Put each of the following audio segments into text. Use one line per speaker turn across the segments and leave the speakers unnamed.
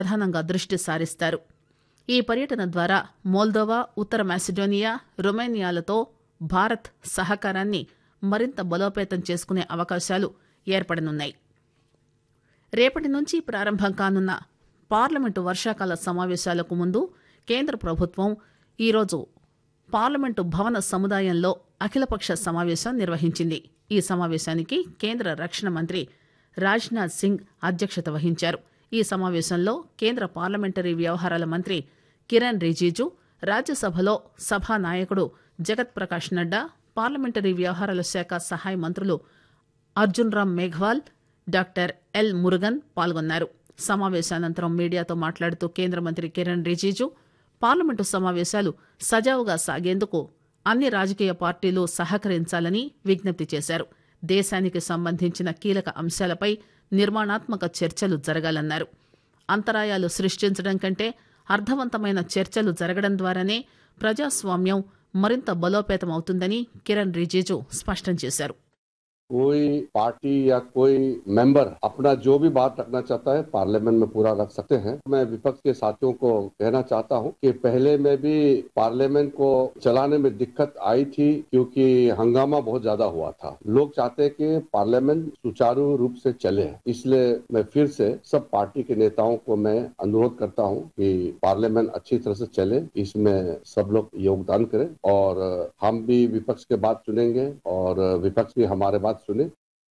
ప్రధానంగా దృష్టి సారిస్తారు ఈ పర్యటన ద్వారా మోల్దోవా ఉత్తర మాసిడోనియా రొమేనియాలతో భారత్ సహకారాన్ని మరింత బలోపేతం చేసుకునే అవకాశాలు ఏర్పడనున్నాయి రేపటి నుంచి ప్రారంభం కానున్న పార్లమెంటు వర్షాకాల సమావేశాలకు ముందు కేంద్ర ప్రభుత్వం ఈరోజు పార్లమెంటు భవన సముదాయంలో అఖిలపక్ష సమావేశం నిర్వహించింది ఈ సమావేశానికి కేంద్ర రక్షణ మంత్రి రాజ్నాథ్ సింగ్ అధ్యక్షత వహించారు ఈ సమావేశంలో కేంద్ర పార్లమెంటరీ వ్యవహారాల మంత్రి కిరణ్ రిజిజు రాజ్యసభలో సభా నాయకుడు జగత్ ప్రకాష్ నడ్డా పార్లమెంటరీ వ్యవహారాల శాఖ సహాయ మంత్రులు అర్జున్ రామ్ మేఘ్వాల్ డాక్టర్ ఎల్ మురుగన్ పాల్గొన్నారు సమావేశానంతరం మీడియాతో మాట్లాడుతూ కేంద్ర మంత్రి కిరణ్ రిజిజు పార్లమెంటు సమావేశాలు సజావుగా సాగేందుకు అన్ని రాజకీయ పార్టీలు సహకరించాలని విజ్ఞప్తి చేశారు దేశానికి సంబంధించిన కీలక అంశాలపై నిర్మాణాత్మక చర్చలు జరగాలన్నారు అంతరాయాలు సృష్టించడం కంటే అర్థవంతమైన చర్చలు జరగడం ద్వారానే ప్రజాస్వామ్యం మరింత బలోపేతం అవుతుందని కిరణ్ రిజిజు స్పష్టం చేశారు
कोई पार्टी या कोई मेंबर अपना जो भी बात रखना चाहता है पार्लियामेंट में पूरा रख सकते हैं मैं विपक्ष के साथियों को कहना चाहता हूं कि पहले में भी पार्लियामेंट को चलाने में दिक्कत आई थी क्योंकि हंगामा बहुत ज्यादा हुआ था लोग चाहते हैं कि पार्लियामेंट सुचारू रूप से चले इसलिए मैं फिर से सब पार्टी के नेताओं को मैं अनुरोध करता हूं कि पार्लियामेंट अच्छी तरह से चले इसमें सब लोग योगदान करें और हम भी विपक्ष के बात सुनेंगे और विपक्ष भी हमारे बात सुने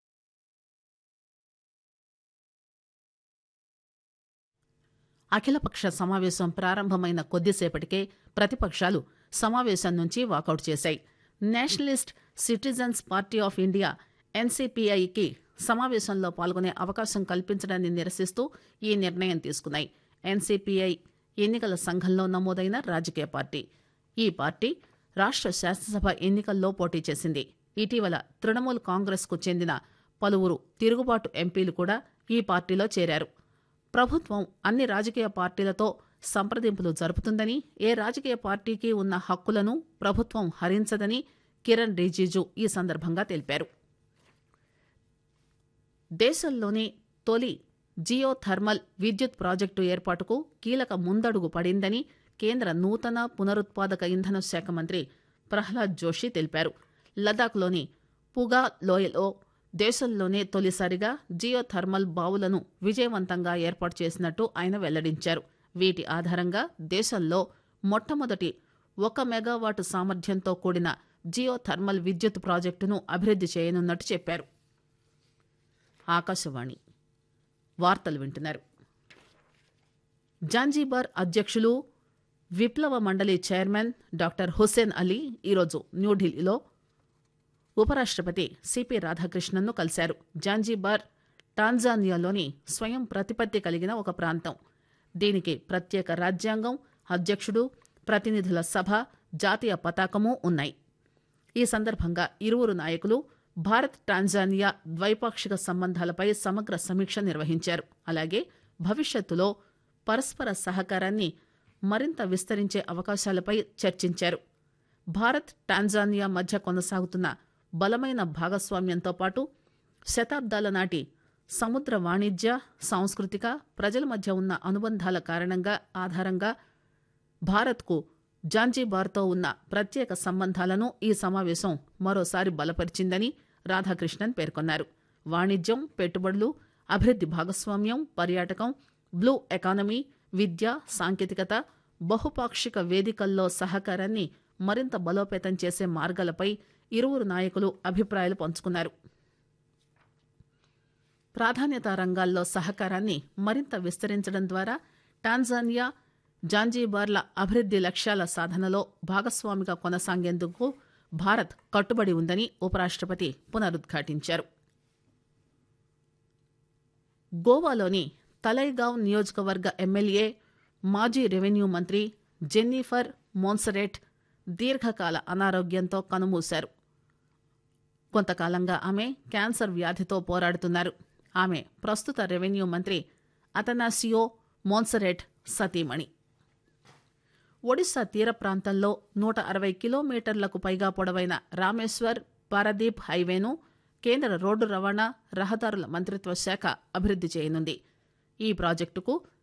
అఖిలపక్ష సమావేశం ప్రారంభమైన కొద్దిసేపటికే ప్రతిపక్షాలు సమావేశం నుంచి వాకౌట్ చేశాయి nationalist citizens party of India ఎన్సీపీఐకి సమావేశంలో పాల్గొనే అవకాశం కల్పించడాన్ని నిరసిస్తూ ఈ నిర్ణయం తీసుకున్నాయి ఎన్సీపీఐ ఎన్నికల సంఘంలో నమోదైన రాజకీయ పార్టీ ఈ పార్టీ రాష్ట్ర శాసనసభ ఎన్నికల్లో పోటీ చేసింది ఇటీవల తృణమూల్ కాంగ్రెస్ కు చెందిన పలువురు తిరుగుబాటు ఎంపీలు కూడా ఈ పార్టీలో చేరారు ప్రభుత్వం అన్ని రాజకీయ పార్టీలతో సంప్రదింపులు జరుపుతుందని ఏ రాజకీయ పార్టీకి ఉన్న హక్కులను ప్రభుత్వం హరించదని కిరణ్ రిజిజు ఈ సందర్భంగా తెలిపారు దేశంలోని తొలి జియో థర్మల్ విద్యుత్ ప్రాజెక్టు ఏర్పాటుకు కీలక ముందడుగు పడిందని కేంద్ర నూతన పునరుత్పాదక ఇంధన శాఖ మంత్రి ప్రహ్లాద్ జోషి తెలిపారు లదాఖ్లోని పుగా లోయలో దేశంలోనే తొలిసారిగా జియో థర్మల్ బావులను విజయవంతంగా ఏర్పాటు చేసినట్టు ఆయన వెల్లడించారు వీటి ఆధారంగా దేశంలో మొట్టమొదటి ఒక మెగావాటు సామర్థ్యంతో కూడిన జియో థర్మల్ విద్యుత్ ప్రాజెక్టును అభివృద్ది చేయనున్నట్టు చెప్పారు ఆకాశవాణి వార్తలు వింటున్నారు జాంజీబార్ అధ్యక్షులు విప్లవ మండలి చైర్మన్ డాక్టర్ హుస్సేన్ అలీ ఈరోజు న్యూఢిల్లీలో ఉపరాష్ట్రపతి సిపి రాధాకృష్ణన్ను కలిశారు జాంజీబార్ టాంజానియాలోని స్వయం ప్రతిపత్తి కలిగిన ఒక ప్రాంతం దీనికి ప్రత్యేక రాజ్యాంగం అధ్యక్షుడు ప్రతినిధుల సభ జాతీయ పతాకము ఉన్నాయి ఈ సందర్భంగా ఇరువురు నాయకులు భారత్ టాంజానియా ద్వైపాక్షిక సంబంధాలపై సమగ్ర సమీక్ష నిర్వహించారు అలాగే భవిష్యత్తులో పరస్పర సహకారాన్ని మరింత విస్తరించే అవకాశాలపై చర్చించారు భారత్ టాంజానియా మధ్య కొనసాగుతున్న బలమైన భాగస్వామ్యంతో పాటు శతాబ్దాల నాటి సముద్ర వాణిజ్య సాంస్కృతిక ప్రజల మధ్య ఉన్న అనుబంధాల కారణంగా ఆధారంగా భారత్కు జాంజీబార్తో ఉన్న ప్రత్యేక సంబంధాలను ఈ సమావేశం మరోసారి బలపరిచిందని రాధాకృష్ణన్ పేర్కొన్నారు వాణిజ్యం పెట్టుబడులు అభివృద్ది భాగస్వామ్యం పర్యాటకం బ్లూ ఎకానమీ విద్య సాంకేతికత బహుపాక్షిక వేదికల్లో సహకారాన్ని మరింత బలోపేతం చేసే మార్గాలపై ఇరువురు నాయకులు అభిప్రాయాలు పంచుకున్నారు ప్రాధాన్యతా రంగాల్లో సహకారాన్ని మరింత విస్తరించడం ద్వారా టాంజానియా జాంజీబార్ల అభివృద్ది లక్ష్యాల సాధనలో భాగస్వామిగా కొనసాగేందుకు భారత్ కట్టుబడి ఉందని ఉపరాష్ట్రపతి పునరుద్ఘాటించారు గోవాలోని తలైగావ్ నియోజకవర్గ ఎమ్మెల్యే మాజీ రెవెన్యూ మంత్రి జెన్నిఫర్ మోన్సరేట్ దీర్ఘకాల అనారోగ్యంతో కనుమూశారు కొంతకాలంగా ఆమె క్యాన్సర్ వ్యాధితో పోరాడుతున్నారు ఆమె ప్రస్తుత రెవెన్యూ మంత్రి అతనాసియో మోన్సరేట్ సతీమణి ఒడిశా తీర ప్రాంతంలో నూట అరవై కిలోమీటర్లకు పైగా పొడవైన రామేశ్వర్ పారదీప్ హైవేను కేంద్ర రోడ్డు రవాణా రహదారుల మంత్రిత్వ శాఖ అభివృద్ది చేయనుంది ఈ ప్రాజెక్టుకు